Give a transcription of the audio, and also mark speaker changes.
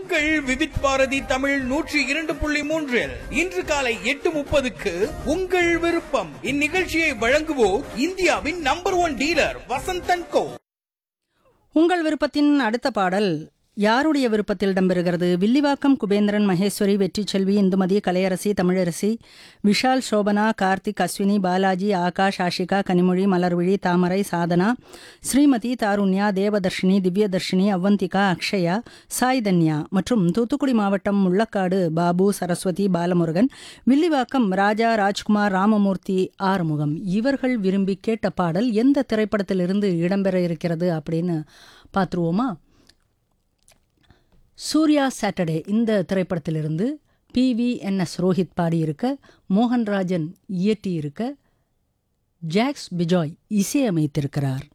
Speaker 1: உங்கள் விவித் பாரதி தமிழ் நூற்றி இரண்டு புள்ளி மூன்றில் இன்று காலை எட்டு முப்பதுக்கு உங்கள் விருப்பம் இந்நிகழ்ச்சியை வழங்குவோர் இந்தியாவின் number one dealer Vasanthan co
Speaker 2: உங்கள் விருப்பத்தின் அடுத்த பாடல் யாருடைய விருப்பத்தில் இடம்பெறுகிறது வில்லிவாக்கம் குபேந்திரன் மகேஸ்வரி வெற்றி செல்வி இந்துமதி கலையரசி தமிழரசி விஷால் சோபனா கார்த்திக் அஸ்வினி பாலாஜி ஆகாஷ் ஆஷிகா கனிமொழி மலர்விழி தாமரை சாதனா ஸ்ரீமதி தாருண்யா தேவதர்ஷினி திவ்யதர்ஷினி அவந்திகா அக்ஷயா சாய் தன்யா மற்றும் தூத்துக்குடி மாவட்டம் முள்ளக்காடு பாபு சரஸ்வதி பாலமுருகன் வில்லிவாக்கம் ராஜா ராஜ்குமார் ராமமூர்த்தி ஆறுமுகம் இவர்கள் விரும்பி கேட்ட பாடல் எந்த திரைப்படத்திலிருந்து இடம்பெற இருக்கிறது அப்படின்னு பார்த்துருவோமா சூர்யா சாட்டர்டே இந்த திரைப்படத்திலிருந்து P V N S Rohith பாடியிருக்க மோகன்ராஜன் இயற்றியிருக்க ஜாக்ஸ் பிஜாய் இசையமைத்திருக்கிறார்